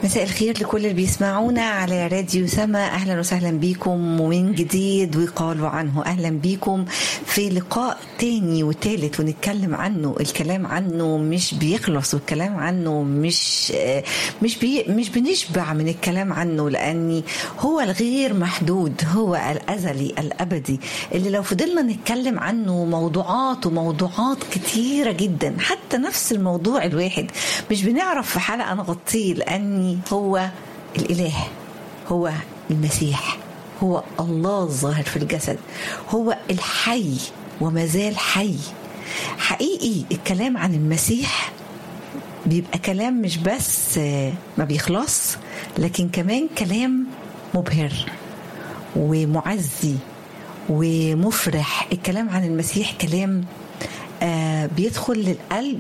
مساء الخير لكل اللي بيسمعونا على راديو سما اهلا وسهلا بيكم ومن جديد وقالوا عنه اهلا بيكم في لقاء تاني وتالت ونتكلم عنه الكلام عنه مش بيخلص والكلام عنه مش مش بي مش بنشبع من الكلام عنه لاني هو الغير محدود هو الازلي الابدي اللي لو فضلنا نتكلم عنه موضوعات وموضوعات كتيره جدا حتى نفس الموضوع الواحد مش بنعرف في حلقه نغطيه لاني هو الاله هو المسيح هو الله الظاهر في الجسد هو الحي وما زال حي حقيقي الكلام عن المسيح بيبقى كلام مش بس ما بيخلص لكن كمان كلام مبهر ومعزي ومفرح الكلام عن المسيح كلام آه بيدخل للقلب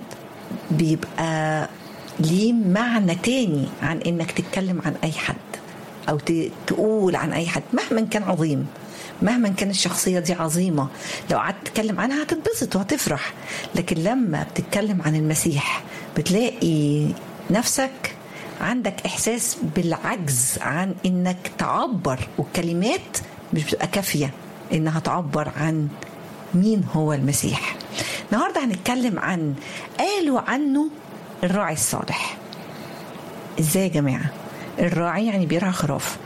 بيبقى ليه معنى تاني عن انك تتكلم عن اي حد او تقول عن اي حد مهما كان عظيم مهما كان الشخصية دي عظيمة لو قعدت تتكلم عنها هتتبسط وهتفرح لكن لما بتتكلم عن المسيح بتلاقي نفسك عندك إحساس بالعجز عن إنك تعبر والكلمات مش بتبقى كافية إنها تعبر عن مين هو المسيح النهاردة هنتكلم عن قالوا عنه الراعي الصالح ازاي يا جماعه الراعي يعني بيرعى خراف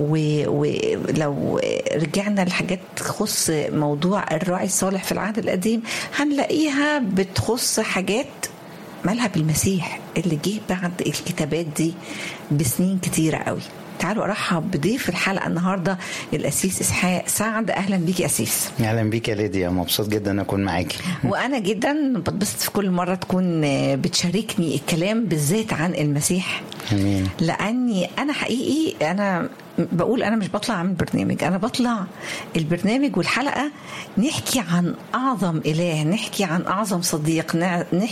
ولو رجعنا لحاجات تخص موضوع الراعي الصالح في العهد القديم هنلاقيها بتخص حاجات مالها بالمسيح اللي جه بعد الكتابات دي بسنين كتيره قوي تعالوا ارحب بضيف الحلقه النهارده الاسيس اسحاق سعد اهلا بيك يا اسيس اهلا بيك يا ليديا مبسوط جدا اكون معاكي وانا جدا بتبسط في كل مره تكون بتشاركني الكلام بالذات عن المسيح امين لاني انا حقيقي انا بقول انا مش بطلع اعمل برنامج انا بطلع البرنامج والحلقه نحكي عن اعظم اله نحكي عن اعظم صديق نحكي